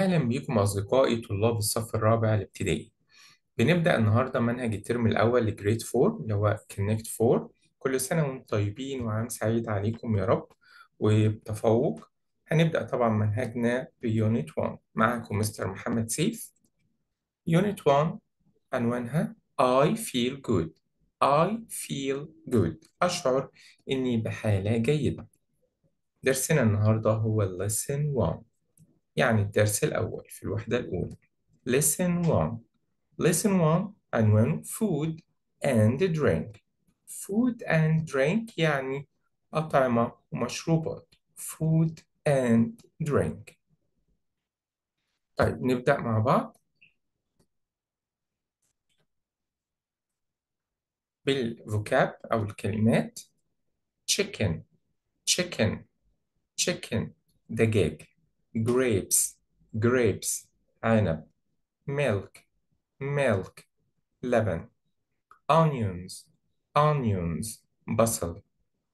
أهلا بيكم أصدقائي طلاب الصف الرابع الابتدائي بنبدأ النهاردة منهج الترم الأول لجريد 4 اللي هو كونكت 4 كل سنة وانتم طيبين وعام سعيد عليكم يا رب وبتفوق هنبدأ طبعا منهجنا بيونت 1 معكم مستر محمد سيف يونت 1 عنوانها I feel good I feel good أشعر إني بحالة جيدة درسنا النهاردة هو lesson 1 يعني الدرس الأول في الوحدة الأولى Lesson 1 Lesson 1 عنوانه Food and Drink Food and Drink يعني أطعمة ومشروبات Food and Drink طيب نبدأ مع بعض بالفوكاب أو الكلمات Chicken Chicken Chicken دجاج grapes grapes عنب milk milk لبن onions onions بصل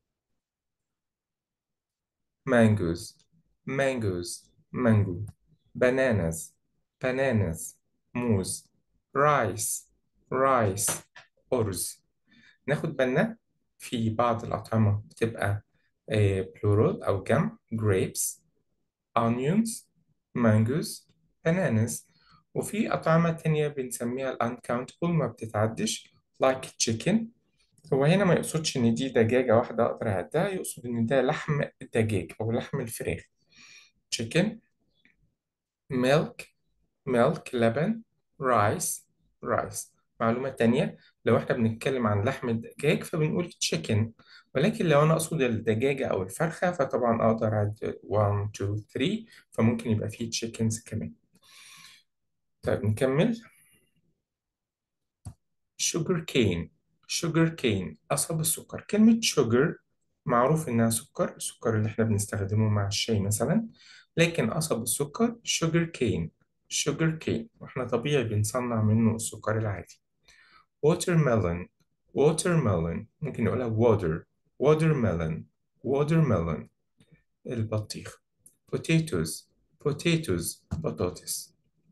mangoes mangoes mango bananas bananas موز rice rice أرز ناخد بالنا في بعض الأطعمة بتبقى plural أو جمع grapes onions mangoes bananas وفي أطعمة تانية بنسميها ال uncountable ما بتتعدش like chicken هو هنا ما يقصدش إن دي دجاجة واحدة أقدر أعدها يقصد إن ده لحم الدجاج أو لحم الفراخ chicken milk milk لبن rice rice معلومة تانية لو احنا بنتكلم عن لحم الدجاج فبنقول chicken ولكن لو أنا أقصد الدجاجة أو الفرخة فطبعا أقدر أعد 1 2 3 فممكن يبقى فيه chickens كمان طيب نكمل sugar cane sugar cane قصب السكر كلمة sugar معروف إنها سكر السكر اللي احنا بنستخدمه مع الشاي مثلا لكن قصب السكر sugar cane sugar cane واحنا طبيعي بنصنع منه السكر العادي watermelon watermelon ممكن نقولها water watermelon watermelon البطيخ potatoes potatoes بطاطس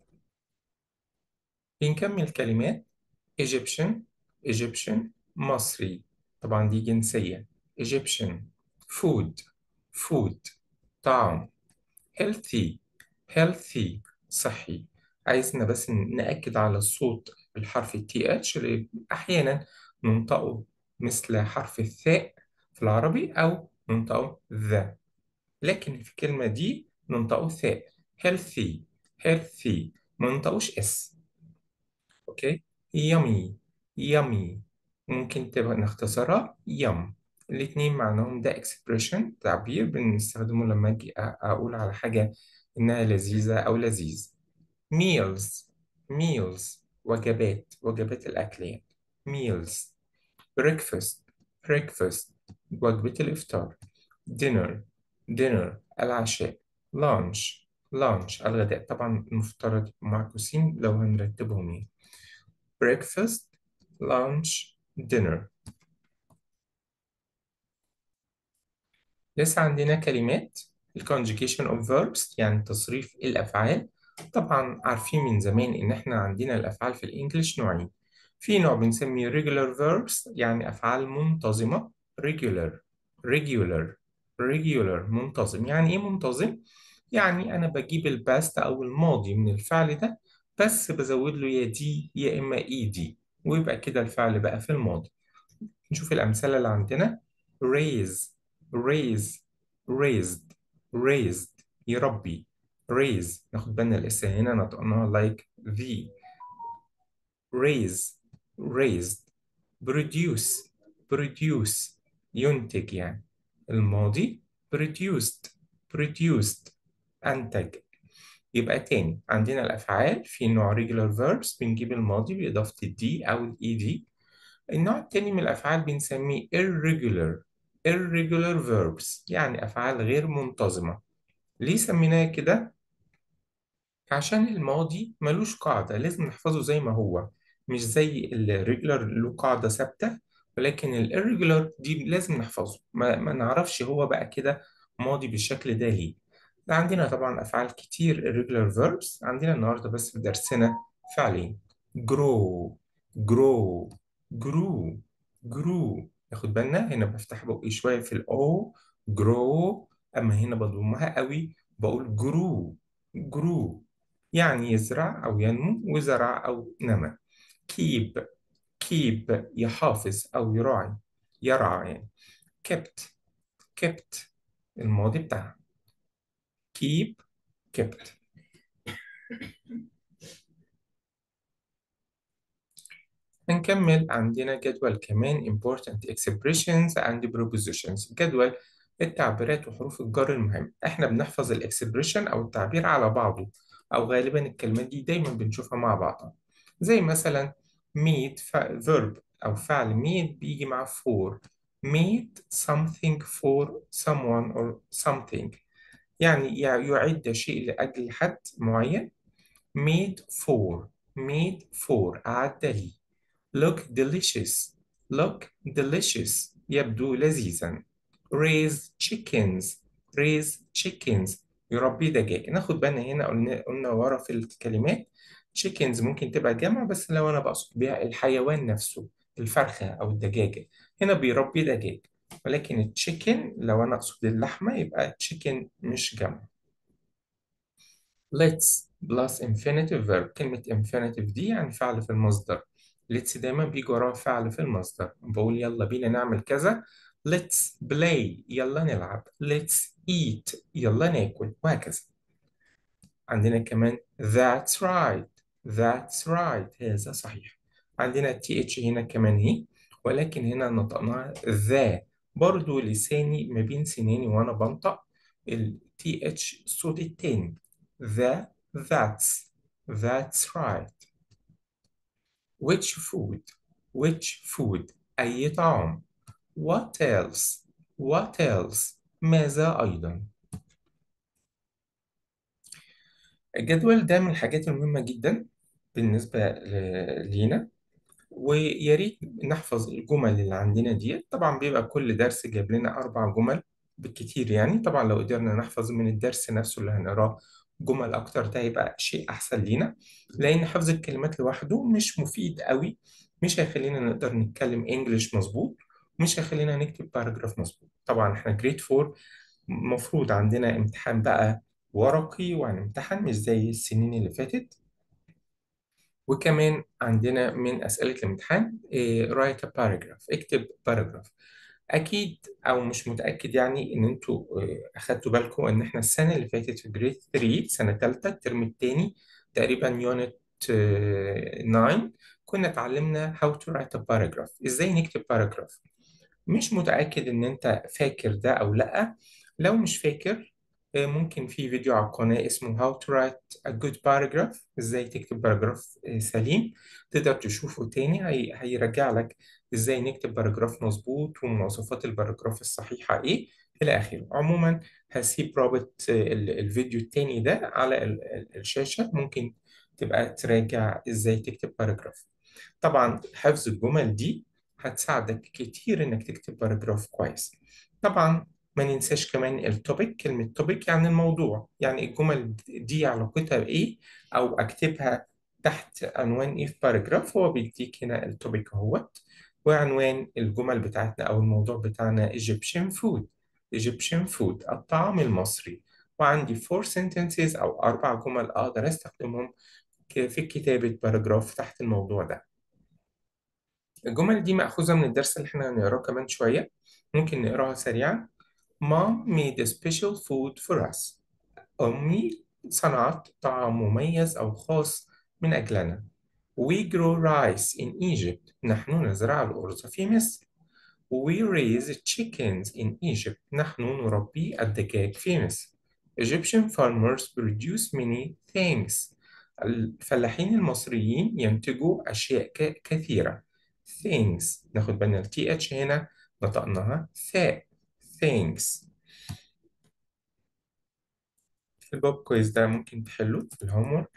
بنكمل كلمات Egyptian Egyptian مصري طبعا دي جنسية Egyptian food food طعام healthy healthy صحي عايزنا بس نأكد على الصوت بالحرف ال TH اللي أحيانا ننطقه مثل حرف الثاء في العربي أو ننطقه ذا لكن في الكلمة دي ننطقه ثاء healthy healthy ما ننطقوش اس اوكي yummy yummy ممكن تبقى نختصرها yum الاتنين معناهم ده expression تعبير بنستخدمه لما اجي اقول على حاجة انها لذيذة او لذيذ meals meals وجبات وجبات الاكل يعني meals breakfast breakfast وجبة الافطار dinner dinner العشاء lunch lunch الغداء طبعا المفترض معكوسين لو هنرتبهم يعني breakfast lunch dinner لسه عندنا كلمات ال conjugation of verbs يعني تصريف الأفعال طبعا عارفين من زمان إن إحنا عندنا الأفعال في الإنجليش نوعين في نوع بنسميه regular verbs يعني أفعال منتظمة regular regular regular منتظم يعني إيه منتظم؟ يعني أنا بجيب الباست أو الماضي من الفعل ده بس بزود له يا دي يا إما إي دي ويبقى كده الفعل بقى في الماضي نشوف الأمثلة اللي عندنا raise raise raised raised يربي raise ناخد بالنا الاس هنا نطقناها like the raise raised produce produce ينتج يعني الماضي produced produced أنتج يبقى تاني عندنا الأفعال في نوع regular verbs بنجيب الماضي بإضافة الدي أو الإي دي النوع التاني من الأفعال بنسميه irregular irregular verbs يعني أفعال غير منتظمة ليه سميناها كده؟ عشان الماضي ملوش قاعدة لازم نحفظه زي ما هو مش زي الريجولار له قاعدة ثابتة ولكن الirregular دي لازم نحفظه ما, ما نعرفش هو بقى كده ماضي بالشكل ده ليه عندنا طبعا أفعال كتير irregular verbs عندنا النهاردة بس في درسنا فعلين grow grow grew grew ياخد بالنا هنا بفتح بقي شوية في الأو grow أما هنا بضمها قوي بقول grew grew يعني يزرع أو ينمو وزرع أو نمى keep keep يحافظ أو يراعي يرعى يعني kept kept الماضي بتاعها keep kept هنكمل عندنا جدول كمان important expressions and prepositions جدول التعبيرات وحروف الجر المهم احنا بنحفظ الاكسبريشن او التعبير على بعضه او غالبا الكلمات دي دايما بنشوفها مع بعضها زي مثلا meet verb او فعل meet بيجي مع for meet something for someone or something يعني يعد شيء لأجل حد معين made for made for أعد لي look delicious look delicious يبدو لذيذا raise chickens raise chickens يربي دجاج ناخد بالنا هنا قلنا قلنا ورا في الكلمات chickens ممكن تبقى جمع بس لو أنا بقصد بيها الحيوان نفسه الفرخة أو الدجاجة هنا بيربي دجاج ولكن التشيكن لو أنا أقصد اللحمة يبقى chicken مش جمع let's plus infinitive verb كلمة infinitive دي يعني فعل في المصدر let's دايما بيجي وراه فعل في المصدر بقول يلا بينا نعمل كذا let's play يلا نلعب let's eat يلا ناكل وهكذا عندنا كمان that's right that's right هذا صحيح عندنا th هنا كمان هي ولكن هنا نطقناها ذا برضو لساني ما بين سناني وانا بنطق ال th الصوت التاني the that's that's right which food which food أي طعام what else what else ماذا أيضا الجدول ده من الحاجات المهمة جدا بالنسبة ل- لينا ويا ريت نحفظ الجمل اللي عندنا دي طبعا بيبقى كل درس جايب لنا أربع جمل بالكتير يعني طبعا لو قدرنا نحفظ من الدرس نفسه اللي هنقراه جمل أكتر ده هيبقى شيء أحسن لينا لأن حفظ الكلمات لوحده مش مفيد قوي مش هيخلينا نقدر نتكلم إنجليش مظبوط مش هيخلينا نكتب باراجراف مظبوط طبعا احنا جريد فور المفروض عندنا امتحان بقى ورقي وهنمتحن مش زي السنين اللي فاتت وكمان عندنا من أسئلة الامتحان إيه، write a paragraph اكتب باراجراف أكيد أو مش متأكد يعني إن أنتوا إيه، أخدتوا بالكم إن إحنا السنة اللي فاتت في جريد 3 سنة تالتة الترم التاني تقريبا يونت 9 كنا اتعلمنا how to write a paragraph إزاي نكتب باراجراف مش متأكد إن أنت فاكر ده أو لأ لو مش فاكر آه، ممكن في فيديو على القناة اسمه How to write a good paragraph إزاي تكتب باراجراف آه، سليم تقدر تشوفه تاني هي... هيرجع لك إزاي نكتب باراجراف مظبوط ومواصفات الباراجراف الصحيحة إيه إلى آخره عموما هسيب رابط آه، ال- الفيديو التاني ده على ال- ال- الشاشة ممكن تبقى تراجع إزاي تكتب باراجراف طبعا حفظ الجمل دي هتساعدك كتير إنك تكتب باراجراف كويس طبعا ما ننساش كمان التوبيك كلمة توبيك يعني الموضوع يعني الجمل دي علاقتها بإيه أو أكتبها تحت عنوان إيه في باراجراف هو بيديك هنا التوبيك اهوت وعنوان الجمل بتاعتنا أو الموضوع بتاعنا Egyptian food Egyptian food الطعام المصري وعندي four sentences أو أربع جمل أقدر أستخدمهم ك- في كتابة باراجراف تحت الموضوع ده الجمل دي مأخوذة من الدرس اللي احنا هنقراه كمان شوية ممكن نقراها سريعا Mom made a special food for us أمي صنعت طعام مميز أو خاص من أجلنا We grow rice in Egypt نحن نزرع الأرز في مصر We raise chickens in Egypt نحن نربي الدجاج في مصر Egyptian farmers produce many things الفلاحين المصريين ينتجوا أشياء ك- كثيرة things ناخد بالنا ال th هنا نطقناها ثاء things البوب كويس ده ممكن تحله في الهومورك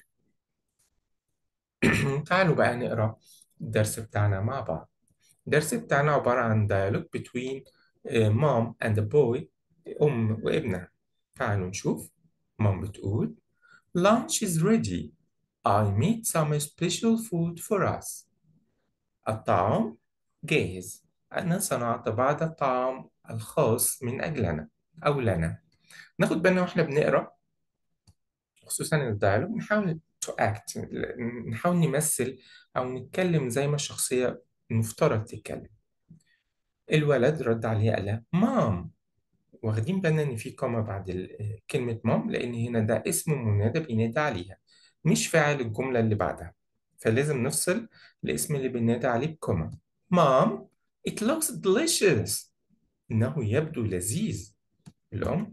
تعالوا بقى نقرا الدرس بتاعنا مع بعض الدرس بتاعنا عبارة عن dialogue between uh, mom and a boy أم وابنها تعالوا نشوف مام بتقول lunch is ready I made some special food for us الطعام جاهز أنا صنعت بعض الطعام الخاص من أجلنا أو لنا ناخد بالنا واحنا بنقرأ خصوصا الديالوج نحاول to act نحاول نمثل أو نتكلم زي ما الشخصية المفترض تتكلم الولد رد عليها قال لها مام واخدين بالنا إن في كوما بعد ال- كلمة مام لأن هنا ده اسم منادى بينادى عليها مش فاعل الجملة اللي بعدها فلازم نفصل الاسم اللي بينادى عليه بكوما مام it looks delicious إنه يبدو لذيذ الأم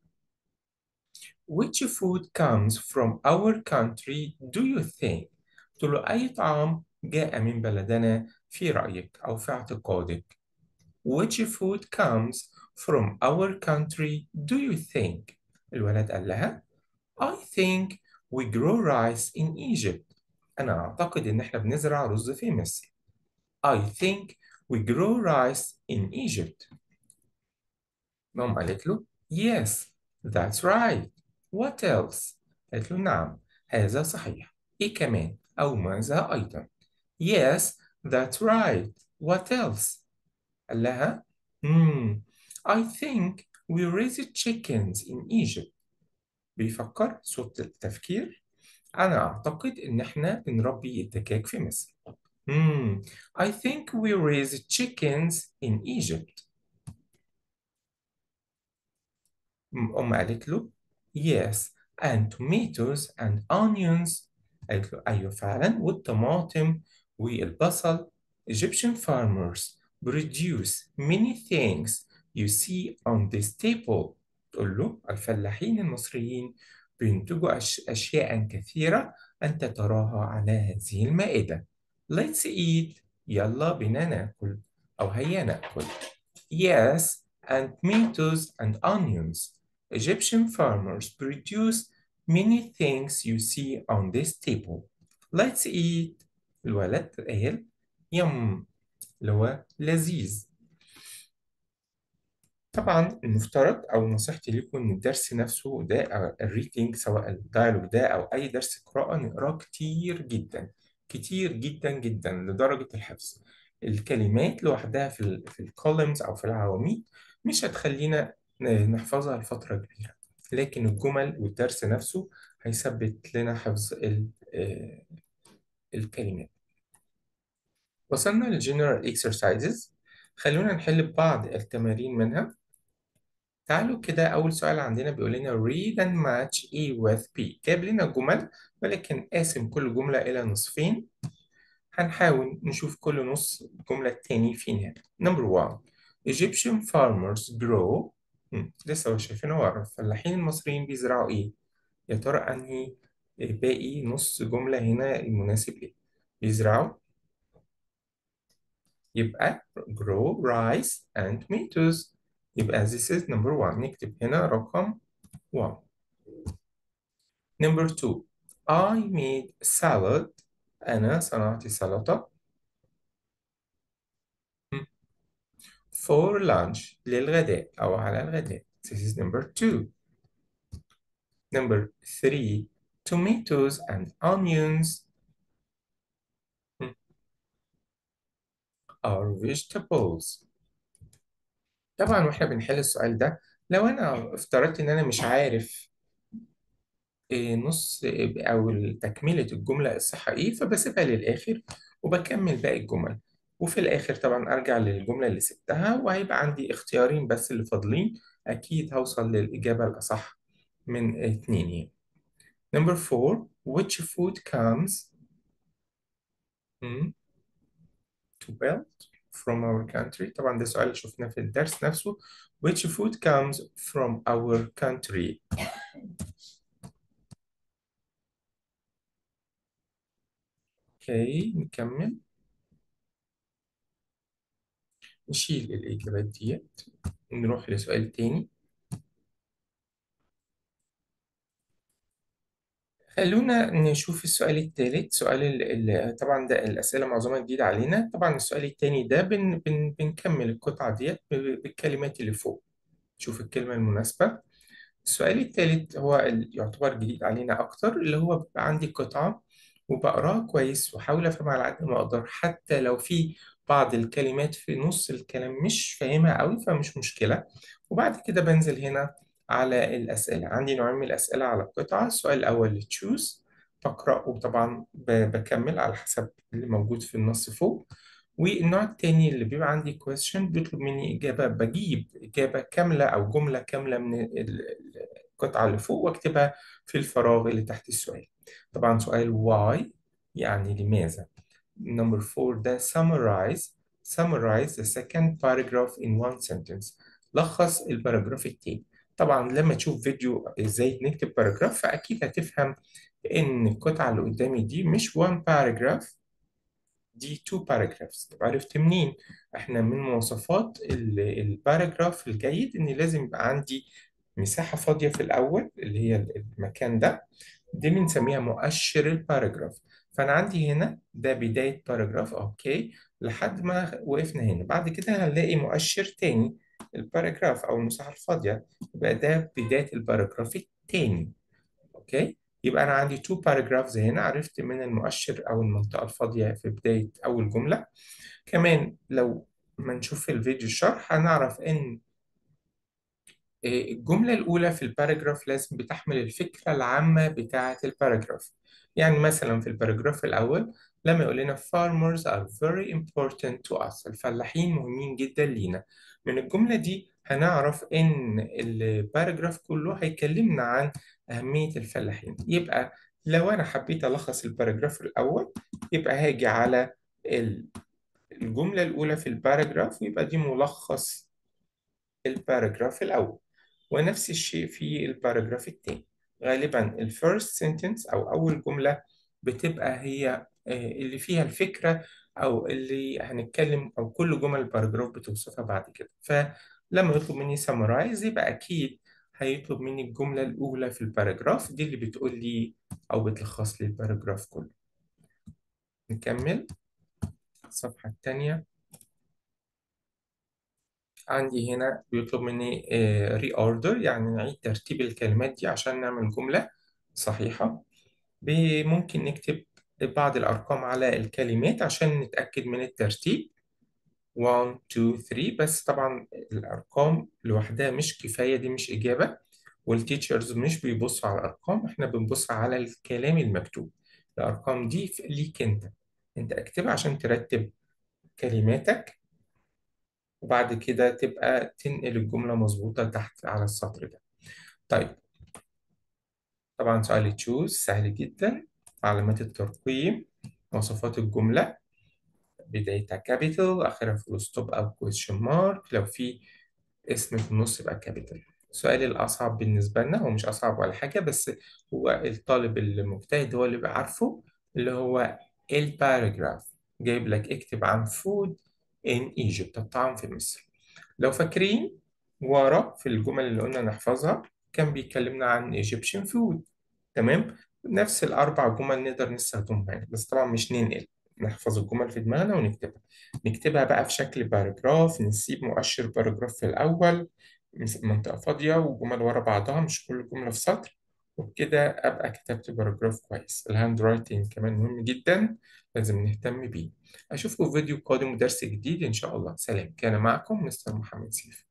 which food comes from our country do you think قلت له أي طعام جاء من بلدنا في رأيك أو في اعتقادك which food comes from our country do you think الولد قال لها I think we grow rice in Egypt أنا أعتقد إن إحنا بنزرع رز في مصر I think we grow rice in Egypt مام قالت له Yes that's right What else قالت له نعم هذا صحيح إيه كمان أو ماذا أيضا Yes that's right What else قال لها Hmm I think we raise chickens in Egypt بيفكر صوت التفكير أنا أعتقد إن إحنا بنربي الدجاج في مصر Hmm I think we raise chickens in Egypt أم قالت له yes and tomatoes and onions قالت له أيوة فعلا والطماطم والبصل Egyptian farmers produce many things you see on this table تقول له الفلاحين المصريين بينتجوا أش أشياء كثيرة أنت تراها على هذه المائدة Let's eat يلا بنا ناكل أو هيا ناكل Yes and tomatoes and onions Egyptian farmers produce many things you see on this table. Let's eat. الولد قال يم اللي هو لذيذ. طبعا المفترض أو نصيحتي لكم إن الدرس نفسه ده أو الريتنج سواء الدايلوج ده أو أي درس قراءة نقراه كتير جدا كتير جدا جدا لدرجة الحفظ. الكلمات لوحدها في ال في الكولمز أو في العواميد مش هتخلينا نحفظها لفترة كبيرة لكن الجمل والدرس نفسه هيثبت لنا حفظ ال- آه، الكلمات وصلنا للجنرال exercises خلونا نحل بعض التمارين منها تعالوا كده أول سؤال عندنا بيقول لنا read and match A with B جايب لنا جمل ولكن قاسم كل جملة إلى نصفين هنحاول نشوف كل نص الجملة التاني فين هنا number one Egyptian farmers grow مم، لسه هو شايفينه ورا الفلاحين المصريين بيزرعوا إيه يا ترى أنهي باقي نص جملة هنا المناسب ليه بيزرعوا يبقى grow rice and tomatoes يبقى this is number one نكتب هنا رقم one number two I made salad أنا صنعت سلطة مم. for lunch للغداء أو على الغداء this is number two number three tomatoes and onions مم. are vegetables طبعا واحنا بنحل السؤال ده لو انا افترضت ان انا مش عارف إيه نص إيه او تكملة الجملة الصح ايه فبسيبها للاخر وبكمل باقي الجمل وفي الاخر طبعا ارجع للجملة اللي سبتها وهيبقى عندي اختيارين بس اللي فاضلين اكيد هوصل للاجابة الاصح من اتنين يعني number four which food comes hmm, to build from our country طبعا ده سؤال شفناه في الدرس نفسه which food comes from our country اوكي نكمل نشيل الإجابات ديت نروح لسؤال تاني خلونا نشوف السؤال الثالث سؤال ال ال طبعا ده الأسئلة معظمها جديدة علينا طبعا السؤال الثاني ده بن بن بنكمل القطعة ديت ب- بالكلمات اللي فوق شوف الكلمة المناسبة السؤال الثالث هو اللي يعتبر جديد علينا أكتر اللي هو بيبقى عندي قطعة وبقراها كويس وأحاول أفهم على قد ما أقدر حتى لو في بعض الكلمات في نص الكلام مش فاهمها أوي فمش مشكلة وبعد كده بنزل هنا على الأسئلة عندي نوعين من الأسئلة على القطعة السؤال الأول تشوز بقرأ وطبعا ب- بكمل على حسب اللي موجود في النص فوق والنوع التاني اللي بيبقى عندي question بيطلب مني إجابة بجيب إجابة كاملة أو جملة كاملة من ال- ال- القطعة اللي فوق واكتبها في الفراغ اللي تحت السؤال طبعا سؤال why يعني لماذا number four ده summarize summarize the second paragraph in one sentence لخص الباراجراف التاني طبعا لما تشوف فيديو ازاي نكتب باراجراف فأكيد هتفهم إن القطعة اللي قدامي دي مش one paragraph دي تو باراجرافز طب عرفت منين؟ احنا من مواصفات ال- الباراجراف الجيد ان لازم يبقى عندي مساحة فاضية في الأول اللي هي المكان ده دي بنسميها مؤشر الباراجراف فأنا عندي هنا ده بداية باراجراف أوكي لحد ما وقفنا هنا بعد كده هنلاقي مؤشر تاني الباراجراف أو المساحة الفاضية يبقى ده بداية الباراجراف التاني اوكي يبقى انا عندي تو باراجرافز هنا عرفت من المؤشر او المنطقه الفاضيه في بدايه اول جمله كمان لو ما نشوف في الفيديو الشرح هنعرف ان إيه، الجمله الاولى في الباراجراف لازم بتحمل الفكره العامه بتاعه الباراجراف يعني مثلا في الباراجراف الاول لما يقول لنا farmers are very important to us الفلاحين مهمين جدا لينا من الجمله دي هنعرف ان الباراجراف كله هيكلمنا عن أهمية الفلاحين يبقى لو أنا حبيت ألخص الباراجراف الأول يبقى هاجي على ال- الجملة الأولى في الباراجراف ويبقى دي ملخص الباراجراف الأول ونفس الشيء في الباراجراف الثاني غالبا الفيرست sentence أو أول جملة بتبقى هي آه، اللي فيها الفكرة أو اللي هنتكلم أو كل جمل الباراجراف بتوصفها بعد كده فلما يطلب مني summarize يبقى أكيد هيطلب مني الجملة الأولى في الباراجراف دي اللي بتقول لي أو بتلخص لي الباراجراف كله نكمل الصفحة الثانية عندي هنا بيطلب مني ري اوردر يعني نعيد ترتيب الكلمات دي عشان نعمل جملة صحيحة ب- ممكن نكتب بعض الأرقام على الكلمات عشان نتأكد من الترتيب 1 2 3 بس طبعا الأرقام لوحدها مش كفاية دي مش إجابة والتيتشرز مش بيبصوا على الأرقام إحنا بنبص على الكلام المكتوب الأرقام دي في- ليك أنت أنت اكتبها عشان ترتب كلماتك وبعد كده تبقى تنقل الجملة مظبوطة تحت على السطر ده طيب طبعا سؤال تشوز سهل جدا علامات الترقيم مواصفات الجملة بدايتها كابيتال آخرها فول ستوب أو كويشن مارك لو في اسم في النص يبقى كابيتال السؤال الأصعب بالنسبة لنا هو مش أصعب ولا حاجة بس هو الطالب المجتهد هو اللي بيبقى عارفه اللي هو الباراجراف جايب لك اكتب عن food in Egypt الطعام في مصر لو فاكرين ورا في الجمل اللي قلنا نحفظها كان بيكلمنا عن Egyptian food تمام نفس الأربع جمل نقدر نستخدمهم يعني بس طبعا مش ننقل نحفظ الجمل في دماغنا ونكتبها نكتبها بقى في شكل باراجراف نسيب مؤشر باراجراف في الأول مس- منطقة فاضية وجمل ورا بعضها مش كل جملة في سطر وبكده أبقى كتبت باراجراف كويس الهاند رايتنج كمان مهم جدا لازم نهتم بيه أشوفكم في فيديو قادم ودرس جديد إن شاء الله سلام كان معكم مستر محمد سيف